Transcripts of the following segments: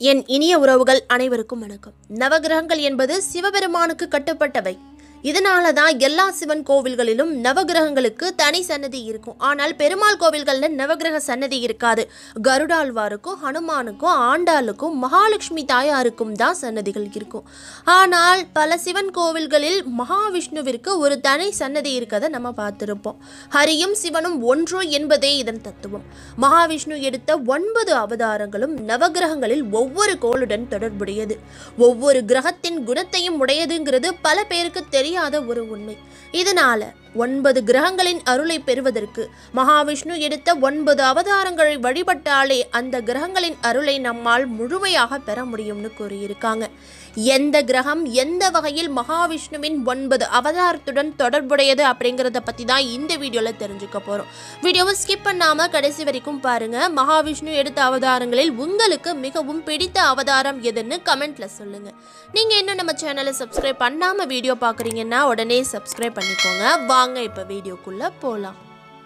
என் இனிய உறவுகள் அனைவருக்கும் வணக்கம் நவகிரகங்கள் என்பது சிவபெருமானுக்கு கட்டுப்பட்டவை இதனால தான் எல்லா சிவன் கோவில்களிலும் நவகிரகங்களுக்கு தனி சன்னதி இருக்கும் ஆனால் பெருமாள் கோவில்களில் நவகிரக சன்னதி இருக்காது கருடாழ்வாருக்கும் ஹனுமானுக்கும் ஆண்டாளுக்கும் மகாலட்சுமி தாயாருக்கும் தான் சன்னதிகள் இருக்கும் ஆனால் பல சிவன் கோவில்களில் மகாவிஷ்ணுவிற்கு ஒரு தனி சன்னதி இருக்கதை நம்ம பார்த்திருப்போம் ஹரியும் சிவனும் ஒன்று என்பதே இதன் தத்துவம் மகாவிஷ்ணு எடுத்த ஒன்பது அவதாரங்களும் நவகிரகங்களில் ஒவ்வொரு கோளுடன் தொடர்புடையது ஒவ்வொரு கிரகத்தின் குணத்தையும் உடையதுங்கிறது பல பேருக்கு தெரியாத ஒரு உண்மை இதனால ஒன்பது கிரகங்களின் அருளை பெறுவதற்கு மகாவிஷ்ணு எடுத்த ஒன்பது அவதாரங்களை வழிபட்டாலே அந்த கிரகங்களின் அருளை நம்மால் முழுமையாக பெற முடியும்னு கூறியிருக்காங்க எந்த கிரகம் எந்த வகையில் மகாவிஷ்ணுவின் ஒன்பது அவதாரத்துடன் தொடர்புடையது அப்படிங்கிறத பற்றி தான் இந்த வீடியோவில் தெரிஞ்சுக்க போகிறோம் வீடியோவை ஸ்கிப் பண்ணாமல் கடைசி வரைக்கும் பாருங்க மகாவிஷ்ணு எடுத்த அவதாரங்களில் உங்களுக்கு மிகவும் பிடித்த அவதாரம் எதுன்னு கமெண்ட்ல சொல்லுங்க நீங்கள் இன்னும் நம்ம சேனலை சப்ஸ்கிரைப் பண்ணாமல் வீடியோ பார்க்குறீங்கன்னா உடனே சப்ஸ்கிரைப் பண்ணிக்கோங்க வாங்க இப்போ வீடியோக்குள்ளே போகலாம்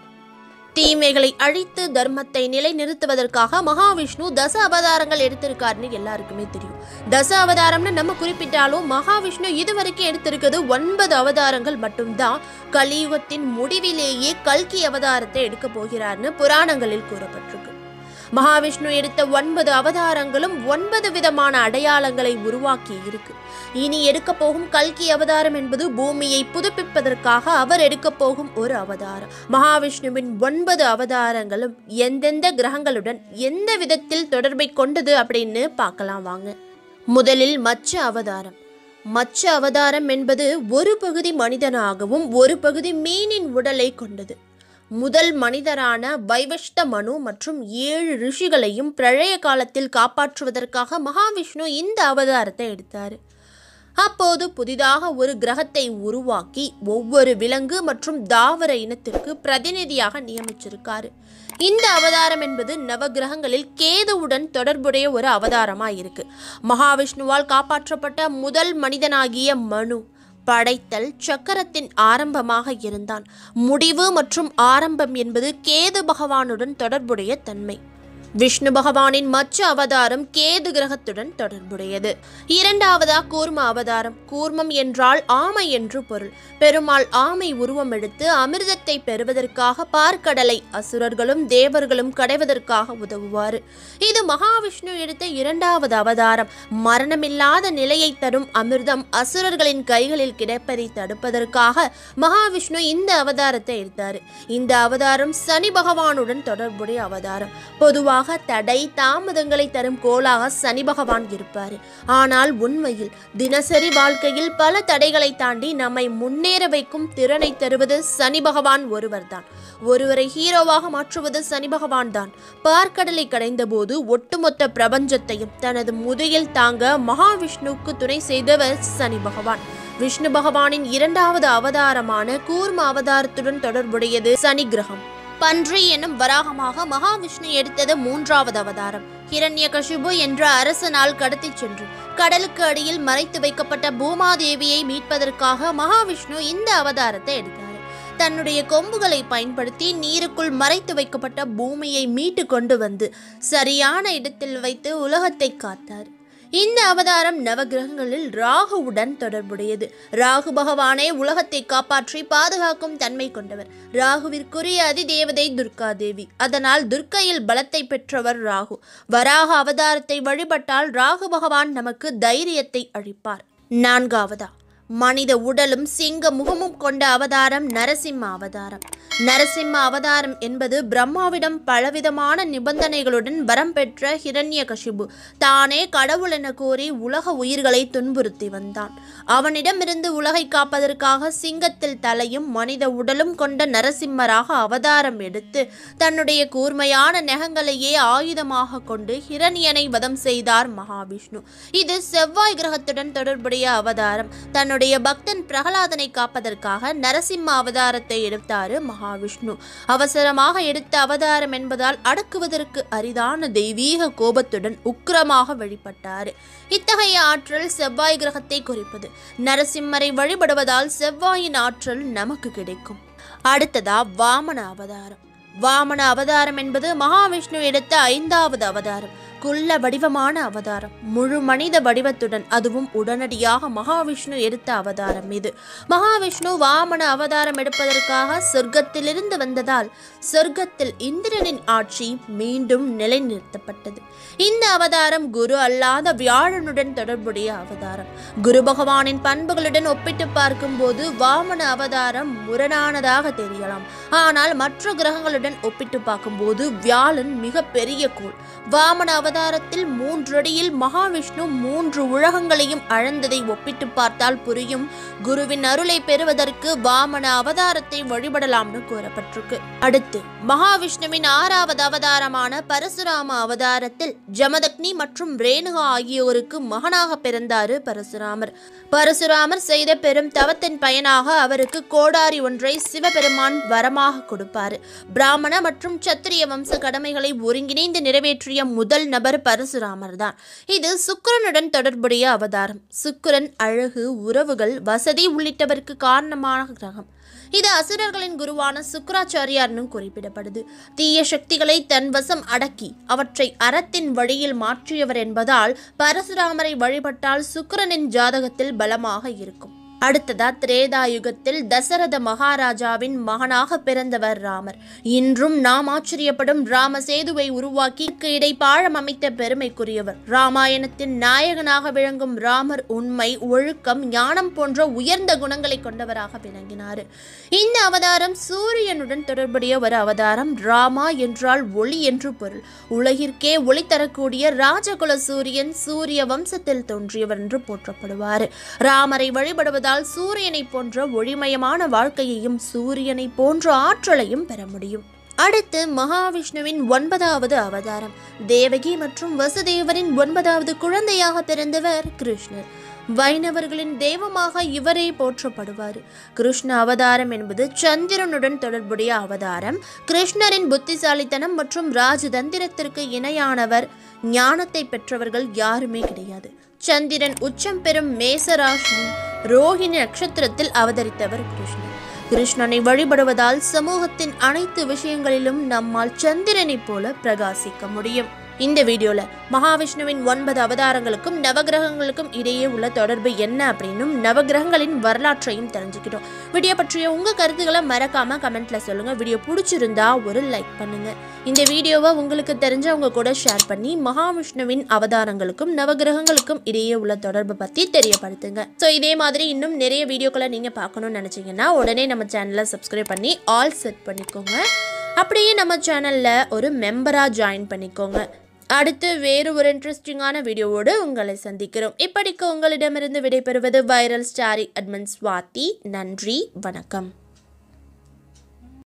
தீமைகளை அழித்து தர்மத்தை நிலைநிறுத்துவதற்காக மகாவிஷ்ணு தச அவதாரங்கள் எடுத்திருக்காருன்னு எல்லாருக்குமே தெரியும் தச அவதாரம்னு நம்ம குறிப்பிட்டாலும் மகாவிஷ்ணு இதுவரைக்கும் எடுத்திருக்கிறது ஒன்பது அவதாரங்கள் மட்டும்தான் கலியுகத்தின் முடிவிலேயே கல்கி அவதாரத்தை எடுக்க போகிறார்னு புராணங்களில் கூறப்பட்டிருக்கு மகாவிஷ்ணு எடுத்த ஒன்பது அவதாரங்களும் ஒன்பது விதமான அடையாளங்களை உருவாக்கி இருக்கு இனி எடுக்க போகும் கல்கி அவதாரம் என்பது பூமியை புதுப்பிப்பதற்காக அவர் எடுக்க போகும் ஒரு அவதாரம் மகாவிஷ்ணுவின் ஒன்பது அவதாரங்களும் எந்தெந்த கிரகங்களுடன் எந்த விதத்தில் தொடர்பை கொண்டது அப்படின்னு பார்க்கலாம் வாங்க முதலில் மச்ச அவதாரம் மச்ச அவதாரம் என்பது ஒரு பகுதி மனிதனாகவும் ஒரு பகுதி மீனின் உடலை கொண்டது முதல் மனிதரான வைவஷ்ட மனு மற்றும் ஏழு ரிஷிகளையும் பிரளய காலத்தில் காப்பாற்றுவதற்காக மகாவிஷ்ணு இந்த அவதாரத்தை எடுத்தார் அப்போது புதிதாக ஒரு கிரகத்தை உருவாக்கி ஒவ்வொரு விலங்கு மற்றும் தாவர இனத்திற்கு பிரதிநிதியாக நியமிச்சிருக்காரு இந்த அவதாரம் என்பது நவகிரகங்களில் கேதுவுடன் தொடர்புடைய ஒரு அவதாரமா இருக்கு மகாவிஷ்ணுவால் காப்பாற்றப்பட்ட முதல் மனிதனாகிய மனு படைத்தல் சக்கரத்தின் ஆரம்பமாக இருந்தான் முடிவு மற்றும் ஆரம்பம் என்பது கேது பகவானுடன் தொடர்புடைய தன்மை விஷ்ணு பகவானின் மற்ற அவதாரம் கேது கிரகத்துடன் தொடர்புடையது இரண்டாவதா கூர்ம அவதாரம் கூர்மம் என்றால் ஆமை என்று பொருள் பெருமாள் ஆமை உருவம் எடுத்து அமிர்தத்தை பெறுவதற்காக பார்க்கடலை அசுரர்களும் தேவர்களும் கடைவதற்காக உதவுவார் இது மகாவிஷ்ணு எடுத்த இரண்டாவது அவதாரம் மரணமில்லாத நிலையை தரும் அமிர்தம் அசுரர்களின் கைகளில் கிடைப்பதை தடுப்பதற்காக மகாவிஷ்ணு இந்த அவதாரத்தை எடுத்தார் இந்த அவதாரம் சனி பகவானுடன் தொடர்புடைய அவதாரம் பொதுவாக தடை தாமதங்களை தரும் கோளாக சனி பகவான் இருப்பார் ஆனால் உண்மையில் தினசரி வாழ்க்கையில் பல தடைகளை தாண்டி நம்மை முன்னேற வைக்கும் திறனை தருவது சனி பகவான் ஒருவர்தான் ஒருவரை ஹீரோவாக மாற்றுவது சனி பகவான் தான் பார்க்கடலை கடைந்த போது ஒட்டுமொத்த பிரபஞ்சத்தையும் தனது முதுகில் தாங்க மகாவிஷ்ணுவுக்கு துணை செய்தவர் சனி பகவான் விஷ்ணு பகவானின் இரண்டாவது அவதாரமான கூர்ம அவதாரத்துடன் தொடர்புடையது சனி கிரகம் பன்றி என்னும் வராகமாக மகாவிஷ்ணு எடுத்தது மூன்றாவது அவதாரம் ஹிரண்யகசிபு என்ற அரசனால் கடத்திச் சென்று கடலுக்கு அடியில் மறைத்து வைக்கப்பட்ட பூமாதேவியை மீட்பதற்காக மகாவிஷ்ணு இந்த அவதாரத்தை எடுத்தார் தன்னுடைய கொம்புகளை பயன்படுத்தி நீருக்குள் மறைத்து வைக்கப்பட்ட பூமியை மீட்டு கொண்டு வந்து சரியான இடத்தில் வைத்து உலகத்தை காத்தார் இந்த அவதாரம் நவகிரகங்களில் ராகுவுடன் தொடர்புடையது ராகு பகவானே உலகத்தை காப்பாற்றி பாதுகாக்கும் தன்மை கொண்டவர் ராகுவிற்குரிய அதிதேவதை துர்கா தேவி அதனால் துர்க்கையில் பலத்தை பெற்றவர் ராகு வராக அவதாரத்தை வழிபட்டால் ராகு பகவான் நமக்கு தைரியத்தை அளிப்பார் நான்காவதா மனித உடலும் சிங்க முகமும் கொண்ட அவதாரம் நரசிம்ம அவதாரம் நரசிம்ம அவதாரம் என்பது பிரம்மாவிடம் பலவிதமான நிபந்தனைகளுடன் வரம் பெற்ற ஹிரண்யகசிபு தானே கடவுள் என கூறி உலக உயிர்களை துன்புறுத்தி வந்தான் அவனிடமிருந்து உலகை காப்பதற்காக சிங்கத்தில் தலையும் மனித உடலும் கொண்ட நரசிம்மராக அவதாரம் எடுத்து தன்னுடைய கூர்மையான நெகங்களையே ஆயுதமாக கொண்டு ஹிரண்யனை வதம் செய்தார் மகாவிஷ்ணு இது செவ்வாய் கிரகத்துடன் தொடர்புடைய அவதாரம் தன்னுடைய பக்தன் பிரகலாதனை காப்பதற்காக நரசிம்ம அவதாரத்தை எடுத்தாரு மகாவிஷ்ணு அவசரமாக எடுத்த அவதாரம் என்பதால் அடக்குவதற்கு அரிதான தெய்வீக கோபத்துடன் உக்கிரமாக வெளிப்பட்டார் இத்தகைய ஆற்றல் செவ்வாய் கிரகத்தை குறிப்பது நரசிம்மரை வழிபடுவதால் செவ்வாயின் ஆற்றல் நமக்கு கிடைக்கும் அடுத்ததா வாமன அவதாரம் வாமன அவதாரம் என்பது மகாவிஷ்ணு எடுத்த ஐந்தாவது அவதாரம் குள்ள வடிவமான அவதாரம் முழு மனித வடிவத்துடன் அதுவும் உடனடியாக மகாவிஷ்ணு எடுத்த அவதாரம் இது மகாவிஷ்ணு வாமன அவதாரம் எடுப்பதற்காக சொர்க்கத்திலிருந்து வந்ததால் சொர்க்கத்தில் இந்திரனின் ஆட்சி மீண்டும் நிலைநிறுத்தப்பட்டது இந்த அவதாரம் குரு அல்லாத வியாழனுடன் தொடர்புடைய அவதாரம் குரு பகவானின் பண்புகளுடன் ஒப்பிட்டு பார்க்கும்போது வாமன அவதாரம் முரணானதாக தெரியலாம் ஆனால் மற்ற கிரகங்களுடன் ஒப்பிட்டு பார்க்கும்போது வியாழன் மிக பெரிய கோள் வாமன அவதாரத்தில் மூன்றடியில் மகாவிஷ்ணு மூன்று உலகங்களையும் அழந்ததை ஒப்பிட்டு பார்த்தால் புரியும் குருவின் அருளை பெறுவதற்கு வாமன அவதாரத்தை வழிபடலாம்னு கூறப்பட்டிருக்கு அடுத்து மகாவிஷ்ணுவின் ஆறாவது அவதாரமான பரசுராம அவதாரத்தில் ஜமதக்னி மற்றும் ரேணுகா ஆகியோருக்கு மகனாக பிறந்தாரு பரசுராமர் பரசுராமர் செய்த பெரும் தவத்தின் பயனாக அவருக்கு கோடாரி ஒன்றை சிவபெருமான் வரமாக கொடுப்பாரு பிராமண மற்றும் சத்திரிய வம்ச கடமைகளை ஒருங்கிணைந்து நிறைவேற்றிய முதல் நபர் பரசுராமர் தான் இது சுக்கிரனுடன் தொடர்புடைய அவதாரம் சுக்கிரன் அழகு உறவுகள் வசதி உள்ளிட்டவருக்கு காரணமான கிரகம் இது அசுரர்களின் குருவான சுக்கராச்சாரியார்னு குறிப்பிடப்படுது தீய சக்திகளை தன் வசம் அடக்கி அவற்றை அறத்தின் வழியில் மாற்றியவர் என்பதால் பரசுராமரை வழிபட்டால் சுக்கிரனின் ஜாதகத்தில் பலமாக இருக்கும் அடுத்ததா திரேதா யுகத்தில் தசரத மகாராஜாவின் மகனாக பிறந்தவர் ராமர் இன்றும் நாம் ஆச்சரியப்படும் ராம சேதுவை உருவாக்கி இடை பாழம் அமைத்த பெருமைக்குரியவர் ராமாயணத்தின் நாயகனாக விளங்கும் ராமர் உண்மை ஒழுக்கம் ஞானம் போன்ற உயர்ந்த குணங்களை கொண்டவராக விளங்கினார் இந்த அவதாரம் சூரியனுடன் தொடர்புடைய ஒரு அவதாரம் ராமா என்றால் ஒளி என்று பொருள் உலகிற்கே ஒளி தரக்கூடிய ராஜகுல சூரியன் சூரிய வம்சத்தில் தோன்றியவர் என்று போற்றப்படுவார் ராமரை வழிபடுவதால் சூரியனை போன்ற ஒளிமயமான வாழ்க்கையையும் சூரியனை போன்ற ஆற்றலையும் பெற முடியும் அடுத்து மகாவிஷ்ணுவின் ஒன்பதாவது அவதாரம் தேவகி மற்றும் வசுதேவரின் ஒன்பதாவது குழந்தையாக பிறந்தவர் கிருஷ்ணர் வைணவர்களின் தெய்வமாக இவரே போற்றப்படுவார் கிருஷ்ண அவதாரம் என்பது சந்திரனுடன் தொடர்புடைய அவதாரம் கிருஷ்ணரின் புத்திசாலித்தனம் மற்றும் ராஜதந்திரத்திற்கு இணையானவர் ஞானத்தை பெற்றவர்கள் யாருமே கிடையாது சந்திரன் உச்சம் பெறும் மேசராசி ரோஹிணி நட்சத்திரத்தில் அவதரித்தவர் கிருஷ்ணர் கிருஷ்ணனை வழிபடுவதால் சமூகத்தின் அனைத்து விஷயங்களிலும் நம்மால் சந்திரனைப் போல பிரகாசிக்க முடியும் இந்த வீடியோல மகாவிஷ்ணுவின் ஒன்பது அவதாரங்களுக்கும் நவகிரகங்களுக்கும் இடையே உள்ள தொடர்பு என்ன அப்படின்னும் நவகிரகங்களின் வரலாற்றையும் தெரிஞ்சுக்கிட்டோம் வீடியோ பற்றிய உங்க கருத்துக்களை மறக்காம கமெண்ட்ல சொல்லுங்க வீடியோ பிடிச்சிருந்தா ஒரு லைக் பண்ணுங்க இந்த வீடியோவை உங்களுக்கு தெரிஞ்சவங்க கூட ஷேர் பண்ணி மகாவிஷ்ணுவின் அவதாரங்களுக்கும் நவகிரகங்களுக்கும் இடையே உள்ள தொடர்பு பத்தி தெரியப்படுத்துங்க ஸோ இதே மாதிரி இன்னும் நிறைய வீடியோக்களை நீங்க பார்க்கணும்னு நினைச்சீங்கன்னா உடனே நம்ம சேனலை சப்ஸ்கிரைப் பண்ணி ஆல் செட் பண்ணிக்கோங்க அப்படியே நம்ம சேனல்ல ஒரு மெம்பரா ஜாயின் பண்ணிக்கோங்க அடுத்து வேறு ஒரு இன்ட்ரெஸ்டிங்கான வீடியோவோடு உங்களை சந்திக்கிறோம் இப்படிக்கு உங்களிடமிருந்து விடைபெறுவது வைரல் ஸ்டாரி அட்மன் ஸ்வாதி நன்றி வணக்கம்